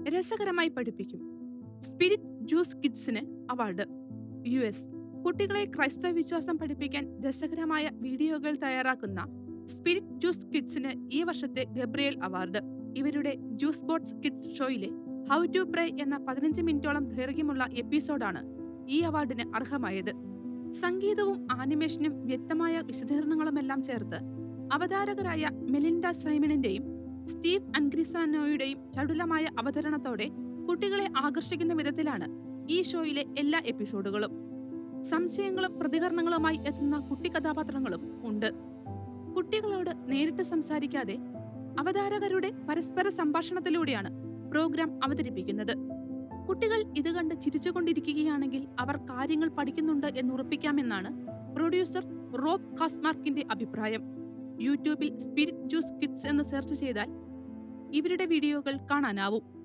രസകരമായി പഠിപ്പിക്കും Spirit Juice കിഡ്സിന് അവാർഡ് യു എസ് കുട്ടികളെ ക്രൈസ്തവ വിശ്വാസം പഠിപ്പിക്കാൻ രസകരമായ വീഡിയോകൾ തയ്യാറാക്കുന്ന സ്പിരിറ്റ് ജ്യൂസ് കിഡ്സിന് ഈ വർഷത്തെ ഗബ്രിയേൽ അവാർഡ് ഇവരുടെ ജ്യൂസ് ബോട്ട്സ് കിഡ്സ് ഷോയിലെ ഹൗ ടു പ്രേ എന്ന പതിനഞ്ച് മിനിറ്റോളം ദൈർഘ്യമുള്ള എപ്പിസോഡാണ് ഈ അവാർഡിന് അർഹമായത് സംഗീതവും ആനിമേഷനും വ്യക്തമായ വിശദീകരണങ്ങളുമെല്ലാം ചേർത്ത് അവതാരകരായ മെലിൻഡ സൈമണിന്റെയും സ്റ്റീവ് അൻഗ്രിസാനോയുടെയും ചടുലമായ അവതരണത്തോടെ കുട്ടികളെ ആകർഷിക്കുന്ന വിധത്തിലാണ് ഈ ഷോയിലെ എല്ലാ എപ്പിസോഡുകളും സംശയങ്ങളും പ്രതികരണങ്ങളുമായി എത്തുന്ന കുട്ടി കഥാപാത്രങ്ങളും ഉണ്ട് കുട്ടികളോട് നേരിട്ട് സംസാരിക്കാതെ അവതാരകരുടെ പരസ്പര സംഭാഷണത്തിലൂടെയാണ് പ്രോഗ്രാം അവതരിപ്പിക്കുന്നത് കുട്ടികൾ ഇത് കണ്ട് ചിരിച്ചുകൊണ്ടിരിക്കുകയാണെങ്കിൽ അവർ കാര്യങ്ങൾ പഠിക്കുന്നുണ്ട് എന്ന് ഉറപ്പിക്കാമെന്നാണ് പ്രൊഡ്യൂസർ റോബ് കാസ്മാർക്കിന്റെ അഭിപ്രായം യൂട്യൂബിൽ സ്പിരിറ്റ് ജ്യൂസ് കിഡ്സ് എന്ന് സെർച്ച് ചെയ്താൽ ഇവരുടെ വീഡിയോകൾ കാണാനാവും